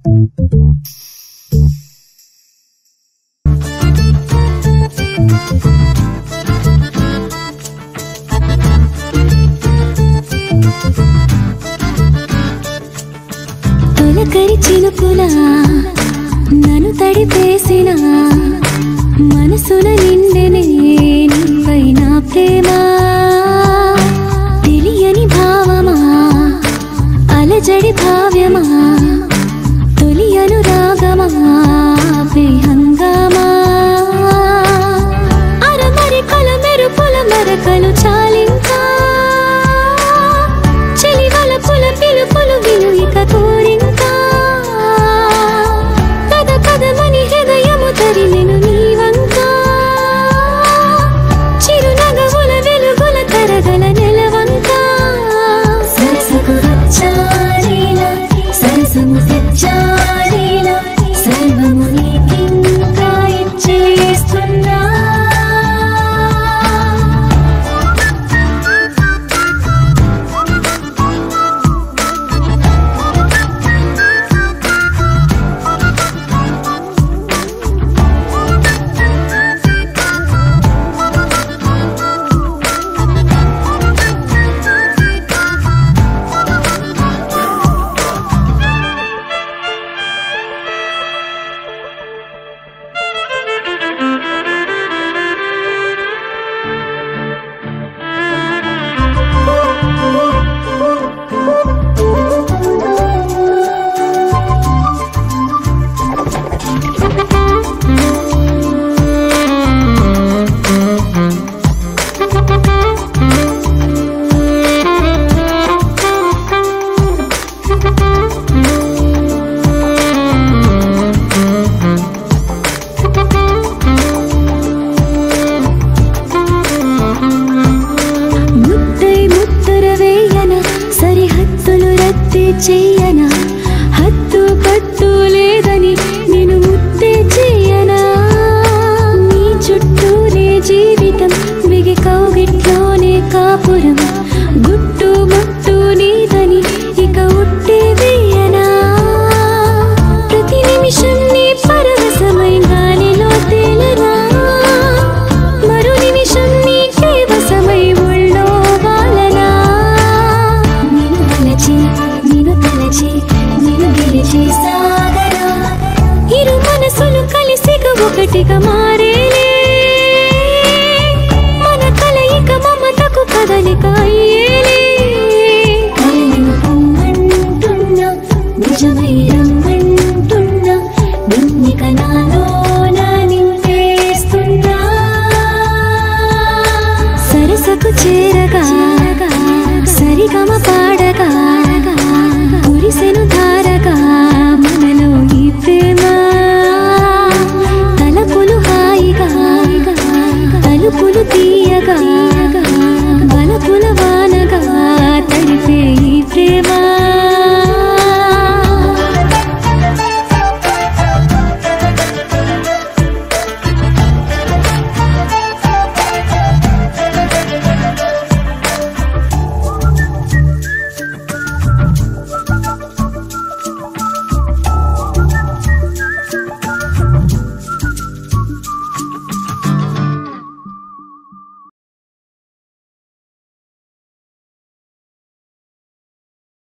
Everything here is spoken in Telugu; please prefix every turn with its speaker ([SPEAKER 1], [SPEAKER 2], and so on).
[SPEAKER 1] తొలకరి చినుకులా నన్ను తడిపేసిన మనసున నిండెనే నీపై నా ప్రేమ తెలియని భావమా అలజడి భావ్యమా తొలి అనురాగమా హంగామా అరమరికల మెరుపుల మరకలు చాలింకా చెలివల పుల పిలుపులు విను ఇక కోరింకా పద పదమని హృదయము తరిమెను నీవంకా చిరునగవుల వెలుగుల తరగల నెలవంకా సరసకు వచ్చారీలా సరసము తెచ్చారీలా సర్వము నీకింకా ఇచ్చేస్తున్నా ముద్దై ముద్దర వేయన సరిహద్దులు రద్దు చెయ్యన హద్దు పట్టు లేదని నేను ముద్దే చెయ్యనా నీ చుట్టూనే జీవితం బిగి కౌగిట్లోనే కాపురం గుట్టు ముట్టు నీదని ఇక ఉట్టే వేయనా ప్రతి నిమిషం నీ పరవశమై గాలిలో తేలనా మరో నిమిషం నీకే వశమై ఒళ్ళో వాలనా నిన్ను తలచి నిన్ను తలచి నిన్ను గెలిచి సాగరా ఇరు మనసులు కలిసిగా ఒకటిగా మా